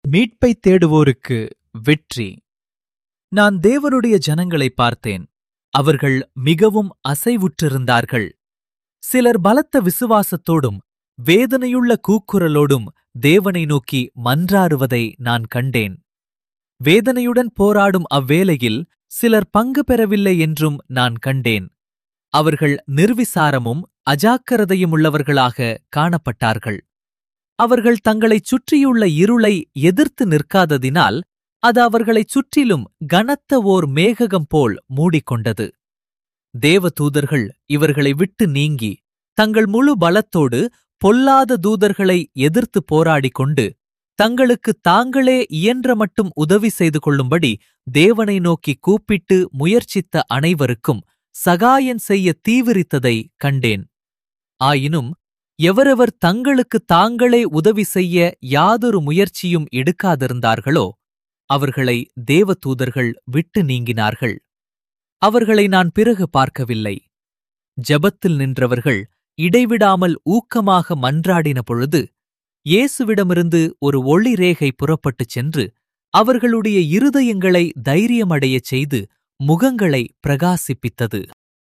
மீட்பைத் தேடுவோருக்கு வெற்றி நான் தேவனுடைய ஜனங்களை பார்த்தேன் அவர்கள் மிகவும் அசைவுற்றிருந்தார்கள் சிலர் பலத்த விசுவாசத்தோடும் வேதனையுள்ள கூக்குரலோடும் தேவனை நோக்கி மன்றாடுவதை நான் கண்டேன் வேதனையுடன் போராடும் அவ்வேளையில் சிலர் பங்கு பெறவில்லை என்றும் நான் கண்டேன் அவர்கள் நிர்விசாரமும் அஜாக்கிரதையுமுள்ளவர்களாக காணப்பட்டார்கள் அவர்கள் தங்களைச் சுற்றியுள்ள இருளை எதிர்த்து நிற்காததினால் அது அவர்களைச் சுற்றிலும் கனத்த ஓர் மேககம் போல் மூடிக்கொண்டது தேவதூதர்கள் இவர்களை விட்டு நீங்கி தங்கள் முழு பலத்தோடு பொல்லாத தூதர்களை எதிர்த்து போராடிக் கொண்டு தங்களுக்கு தாங்களே இயன்ற மட்டும் உதவி செய்து கொள்ளும்படி தேவனை நோக்கி கூப்பிட்டு முயற்சித்த அனைவருக்கும் சகாயம் செய்ய தீவிரித்ததை கண்டேன் ஆயினும் எவரவர் தங்களுக்கு தாங்களே உதவி செய்ய யாதொரு முயற்சியும் எடுக்காதிருந்தார்களோ அவர்களை தேவதூதர்கள் விட்டு நீங்கினார்கள் அவர்களை நான் பிறகு பார்க்கவில்லை ஜெபத்தில் நின்றவர்கள் இடைவிடாமல் ஊக்கமாக மன்றாடின பொழுது இயேசுவிடமிருந்து ஒரு ஒளி ரேகை புறப்பட்டுச் சென்று அவர்களுடைய இருதயங்களை தைரியமடையச் செய்து முகங்களை பிரகாசிப்பித்தது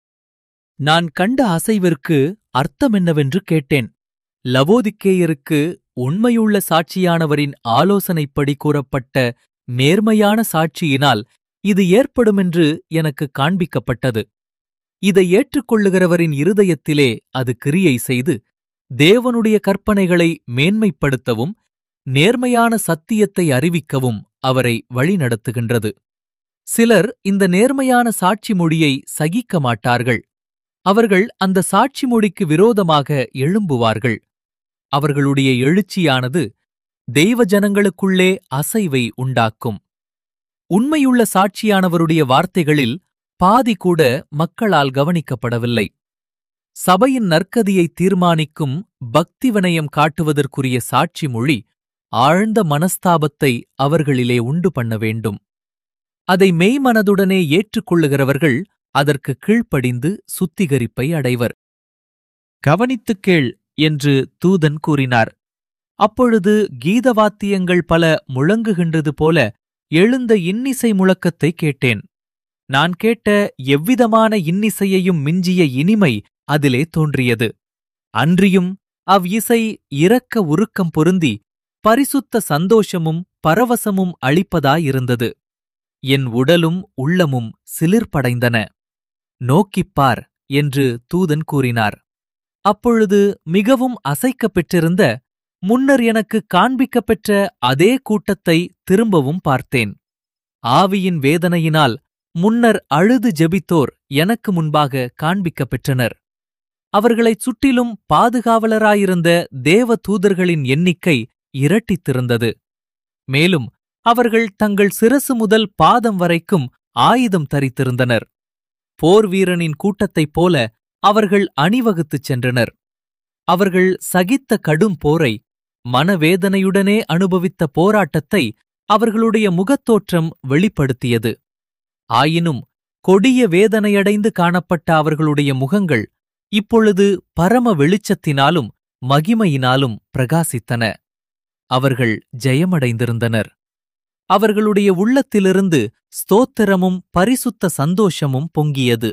நான் கண்ட அசைவிற்கு அர்த்தம் என்னவென்று கேட்டேன் லவோதிக்கேயருக்கு உண்மையுள்ள சாட்சியானவரின் ஆலோசனைப்படி கூறப்பட்ட நேர்மையான சாட்சியினால் இது ஏற்படுமென்று எனக்கு காண்பிக்கப்பட்டது இதை ஏற்றுக்கொள்ளுகிறவரின் இருதயத்திலே அது கிரியை செய்து தேவனுடைய கற்பனைகளை மேன்மைப்படுத்தவும் நேர்மையான சத்தியத்தை அறிவிக்கவும் அவரை வழிநடத்துகின்றது சிலர் இந்த நேர்மையான சாட்சி மொழியை சகிக்க மாட்டார்கள் அவர்கள் அந்த சாட்சி மொழிக்கு விரோதமாக எழும்புவார்கள் அவர்களுடைய எழுச்சியானது தெய்வ ஜனங்களுக்குள்ளே அசைவை உண்டாக்கும் உண்மையுள்ள சாட்சியானவருடைய வார்த்தைகளில் பாதி கூட மக்களால் கவனிக்கப்படவில்லை சபையின் நற்கதியை தீர்மானிக்கும் பக்தி வினயம் காட்டுவதற்குரிய சாட்சி மொழி ஆழ்ந்த மனஸ்தாபத்தை அவர்களிலே உண்டு பண்ண வேண்டும் அதை மெய்மனதுடனே ஏற்றுக்கொள்ளுகிறவர்கள் அதற்கு கீழ்ப்படிந்து சுத்திகரிப்பை அடைவர் கவனித்துக் கேள் என்று தூதன் கூறினார் அப்பொழுது கீதவாத்தியங்கள் பல முழங்குகின்றது போல எழுந்த இன்னிசை முழக்கத்தை கேட்டேன் நான் கேட்ட எவ்விதமான இன்னிசையையும் மிஞ்சிய இனிமை அதிலே தோன்றியது அன்றியும் அவ் இசை இரக்க உருக்கம் பொருந்தி பரிசுத்த சந்தோஷமும் பரவசமும் அளிப்பதாயிருந்தது என் உடலும் உள்ளமும் சிலிர்ப்படைந்தன நோக்கிப்பார் என்று தூதன் கூறினார் அப்பொழுது மிகவும் அசைக்கப் பெற்றிருந்த முன்னர் எனக்கு காண்பிக்கப் பெற்ற அதே கூட்டத்தை திரும்பவும் பார்த்தேன் ஆவியின் வேதனையினால் முன்னர் அழுது ஜெபித்தோர் எனக்கு முன்பாக காண்பிக்கப் பெற்றனர் அவர்களைச் சுற்றிலும் பாதுகாவலராயிருந்த தேவ தூதர்களின் எண்ணிக்கை இரட்டித்திருந்தது மேலும் அவர்கள் தங்கள் சிரசு முதல் பாதம் வரைக்கும் ஆயுதம் தரித்திருந்தனர் போர் வீரனின் கூட்டத்தைப் போல அவர்கள் அணிவகுத்துச் சென்றனர் அவர்கள் சகித்த கடும் போரை மனவேதனையுடனே அனுபவித்த போராட்டத்தை அவர்களுடைய முகத்தோற்றம் வெளிப்படுத்தியது ஆயினும் கொடிய வேதனையடைந்து காணப்பட்ட அவர்களுடைய முகங்கள் இப்பொழுது பரம வெளிச்சத்தினாலும் மகிமையினாலும் பிரகாசித்தன அவர்கள் ஜெயமடைந்திருந்தனர் அவர்களுடைய உள்ளத்திலிருந்து ஸ்தோத்திரமும் பரிசுத்த சந்தோஷமும் பொங்கியது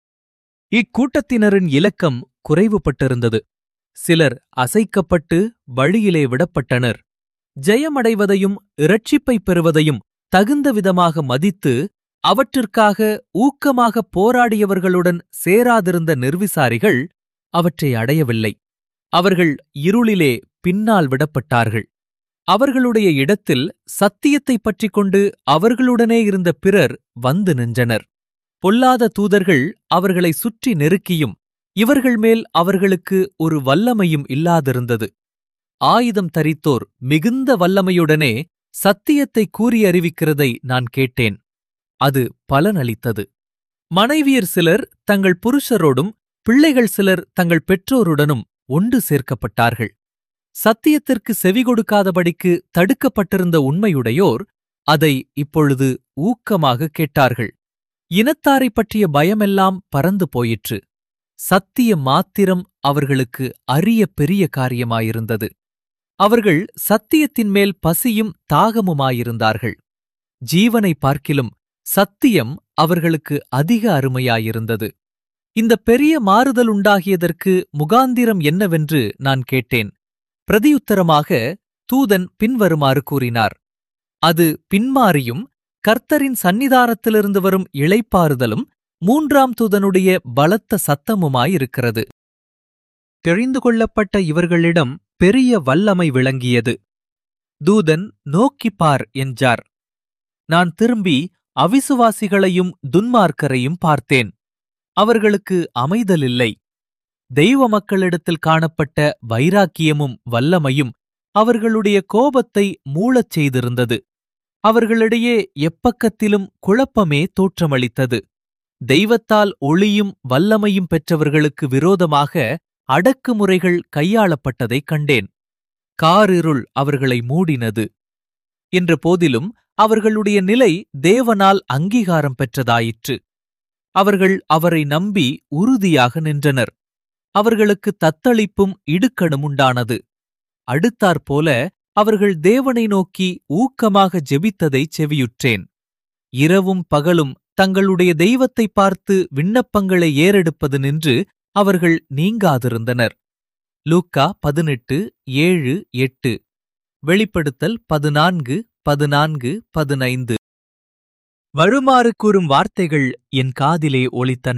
இக்கூட்டத்தினரின் இலக்கம் குறைவுபட்டிருந்தது சிலர் அசைக்கப்பட்டு வழியிலே விடப்பட்டனர் ஜெயமடைவதையும் இரட்சிப்பைப் பெறுவதையும் தகுந்த விதமாக மதித்து அவற்றிற்காக ஊக்கமாக போராடியவர்களுடன் சேராதிருந்த நிர்விசாரிகள் அவற்றை அடையவில்லை அவர்கள் இருளிலே பின்னால் விடப்பட்டார்கள் அவர்களுடைய இடத்தில் சத்தியத்தைப் பற்றிக் கொண்டு அவர்களுடனே இருந்த பிறர் வந்து நின்றனர் பொல்லாத தூதர்கள் அவர்களை சுற்றி நெருக்கியும் இவர்கள் மேல் அவர்களுக்கு ஒரு வல்லமையும் இல்லாதிருந்தது ஆயுதம் தரித்தோர் மிகுந்த வல்லமையுடனே சத்தியத்தை கூறி அறிவிக்கிறதை நான் கேட்டேன் அது பலனளித்தது மனைவியர் சிலர் தங்கள் புருஷரோடும் பிள்ளைகள் சிலர் தங்கள் பெற்றோருடனும் ஒன்று சேர்க்கப்பட்டார்கள் சத்தியத்திற்கு செவி கொடுக்காதபடிக்கு தடுக்கப்பட்டிருந்த உண்மையுடையோர் அதை இப்பொழுது ஊக்கமாக கேட்டார்கள் இனத்தாரைப் பற்றிய பயமெல்லாம் பறந்து போயிற்று சத்திய மாத்திரம் அவர்களுக்கு அரிய பெரிய காரியமாயிருந்தது அவர்கள் சத்தியத்தின் மேல் பசியும் தாகமுமாயிருந்தார்கள் ஜீவனை பார்க்கிலும் சத்தியம் அவர்களுக்கு அதிக அருமையாயிருந்தது இந்த பெரிய மாறுதல் உண்டாகியதற்கு முகாந்திரம் என்னவென்று நான் கேட்டேன் பிரதியுத்தரமாக தூதன் பின்வருமாறு கூறினார் அது பின்மாறியும் கர்த்தரின் சந்நிதானத்திலிருந்து வரும் இளைப்பாறுதலும் மூன்றாம் தூதனுடைய பலத்த சத்தமுமாயிருக்கிறது தெரிந்து கொள்ளப்பட்ட இவர்களிடம் பெரிய வல்லமை விளங்கியது தூதன் நோக்கிப் பார் என்றார் நான் திரும்பி அவிசுவாசிகளையும் துன்மார்க்கரையும் பார்த்தேன் அவர்களுக்கு அமைதலில்லை தெய்வ மக்களிடத்தில் காணப்பட்ட வைராக்கியமும் வல்லமையும் அவர்களுடைய கோபத்தை மூளச் செய்திருந்தது அவர்களிடையே எப்பக்கத்திலும் குழப்பமே தோற்றமளித்தது தெய்வத்தால் ஒளியும் வல்லமையும் பெற்றவர்களுக்கு விரோதமாக அடக்குமுறைகள் கையாளப்பட்டதைக் கண்டேன் காரிருள் அவர்களை மூடினது என்ற போதிலும் அவர்களுடைய நிலை தேவனால் அங்கீகாரம் பெற்றதாயிற்று அவர்கள் அவரை நம்பி உறுதியாக நின்றனர் அவர்களுக்கு தத்தளிப்பும் இடுக்கணும் உண்டானது அடுத்தாற்போல அவர்கள் தேவனை நோக்கி ஊக்கமாக ஜெபித்ததைச் செவியுற்றேன் இரவும் பகலும் தங்களுடைய தெய்வத்தை பார்த்து விண்ணப்பங்களை ஏறெடுப்பது நின்று அவர்கள் நீங்காதிருந்தனர் லூக்கா பதினெட்டு ஏழு எட்டு வெளிப்படுத்தல் பதினான்கு பதினான்கு பதினைந்து வருமாறு கூறும் வார்த்தைகள் என் காதிலே ஒலித்தன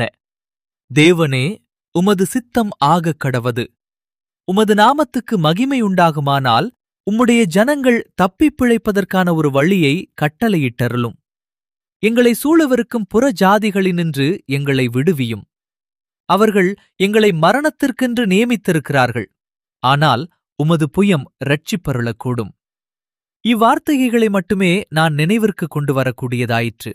தேவனே உமது சித்தம் ஆகக் கடவது உமது நாமத்துக்கு மகிமை உண்டாகுமானால் உம்முடைய ஜனங்கள் தப்பிப் பிழைப்பதற்கான ஒரு வழியை கட்டளையிட்டருளும் எங்களை சூழவிருக்கும் புற ஜாதிகளினின்று எங்களை விடுவியும் அவர்கள் எங்களை மரணத்திற்கென்று நியமித்திருக்கிறார்கள் ஆனால் உமது புயம் ரட்சிப்பருளக்கூடும் இவ்வார்த்தைகளை மட்டுமே நான் நினைவிற்கு கொண்டு வரக்கூடியதாயிற்று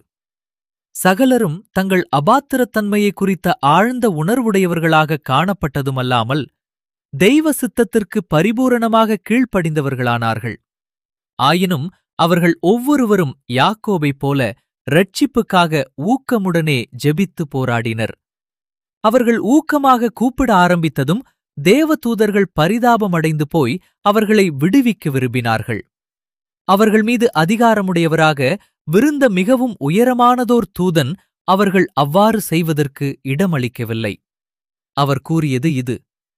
சகலரும் தங்கள் அபாத்திரத்தன்மையை குறித்த ஆழ்ந்த உணர்வுடையவர்களாக காணப்பட்டதுமல்லாமல் தெய்வ சித்தத்திற்கு பரிபூரணமாக கீழ்ப்படிந்தவர்களானார்கள் ஆயினும் அவர்கள் ஒவ்வொருவரும் யாக்கோபைப் போல ரட்சிப்புக்காக ஊக்கமுடனே ஜெபித்து போராடினர் அவர்கள் ஊக்கமாக கூப்பிட ஆரம்பித்ததும் தேவதூதர்கள் பரிதாபமடைந்து போய் அவர்களை விடுவிக்க விரும்பினார்கள் அவர்கள் மீது அதிகாரமுடையவராக விருந்த மிகவும் உயரமானதோர் தூதன் அவர்கள் அவ்வாறு செய்வதற்கு இடமளிக்கவில்லை அவர் கூறியது இது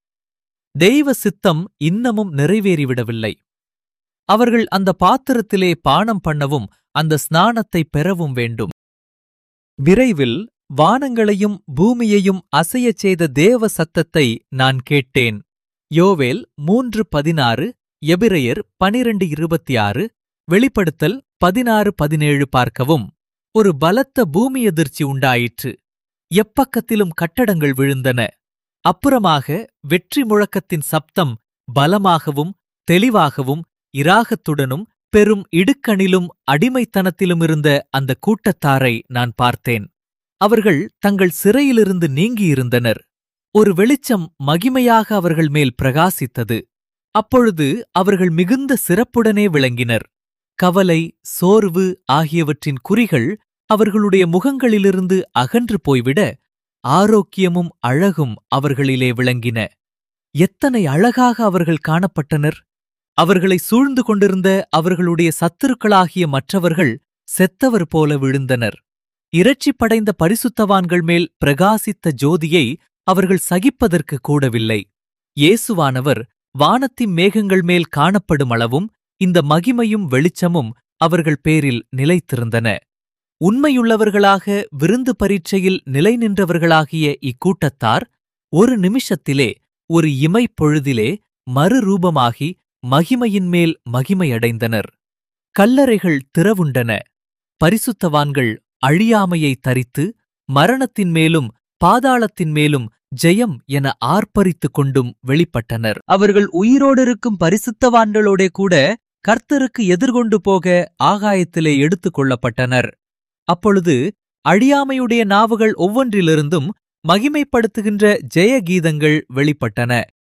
தெய்வ சித்தம் இன்னமும் நிறைவேறிவிடவில்லை அவர்கள் அந்த பாத்திரத்திலே பானம் பண்ணவும் அந்த ஸ்நானத்தை பெறவும் வேண்டும் விரைவில் வானங்களையும் பூமியையும் அசையச் செய்த தேவ சத்தத்தை நான் கேட்டேன் யோவேல் மூன்று பதினாறு எபிரையர் பனிரெண்டு இருபத்தி ஆறு வெளிப்படுத்தல் பதினாறு பதினேழு பார்க்கவும் ஒரு பலத்த பூமி அதிர்ச்சி உண்டாயிற்று எப்பக்கத்திலும் கட்டடங்கள் விழுந்தன அப்புறமாக வெற்றி முழக்கத்தின் சப்தம் பலமாகவும் தெளிவாகவும் இராகத்துடனும் பெரும் இடுக்கணிலும் அடிமைத்தனத்திலும் இருந்த அந்த கூட்டத்தாரை நான் பார்த்தேன் அவர்கள் தங்கள் சிறையிலிருந்து நீங்கியிருந்தனர் ஒரு வெளிச்சம் மகிமையாக அவர்கள் மேல் பிரகாசித்தது அப்பொழுது அவர்கள் மிகுந்த சிறப்புடனே விளங்கினர் கவலை சோர்வு ஆகியவற்றின் குறிகள் அவர்களுடைய முகங்களிலிருந்து அகன்று போய்விட ஆரோக்கியமும் அழகும் அவர்களிலே விளங்கின எத்தனை அழகாக அவர்கள் காணப்பட்டனர் அவர்களை சூழ்ந்து கொண்டிருந்த அவர்களுடைய சத்துருக்களாகிய மற்றவர்கள் செத்தவர் போல விழுந்தனர் இறைச்சி படைந்த பரிசுத்தவான்கள் மேல் பிரகாசித்த ஜோதியை அவர்கள் சகிப்பதற்கு கூடவில்லை இயேசுவானவர் வானத்தின் மேகங்கள் மேல் காணப்படும் அளவும் இந்த மகிமையும் வெளிச்சமும் அவர்கள் பேரில் நிலைத்திருந்தன உண்மையுள்ளவர்களாக விருந்து பரீட்சையில் நிலை நின்றவர்களாகிய இக்கூட்டத்தார் ஒரு நிமிஷத்திலே ஒரு இமைப்பொழுதிலே மறுரூபமாகி மகிமையின் மேல் மகிமையடைந்தனர் கல்லறைகள் திறவுண்டன பரிசுத்தவான்கள் அழியாமையை தரித்து மரணத்தின் மேலும் பாதாளத்தின் மேலும் ஜெயம் என ஆர்ப்பரித்துக் கொண்டும் வெளிப்பட்டனர் அவர்கள் உயிரோடிருக்கும் பரிசுத்தவான்களோடே கூட கர்த்தருக்கு எதிர்கொண்டு போக ஆகாயத்திலே எடுத்துக் கொள்ளப்பட்டனர் அப்பொழுது அழியாமையுடைய நாவுகள் ஒவ்வொன்றிலிருந்தும் மகிமைப்படுத்துகின்ற ஜெய கீதங்கள் வெளிப்பட்டன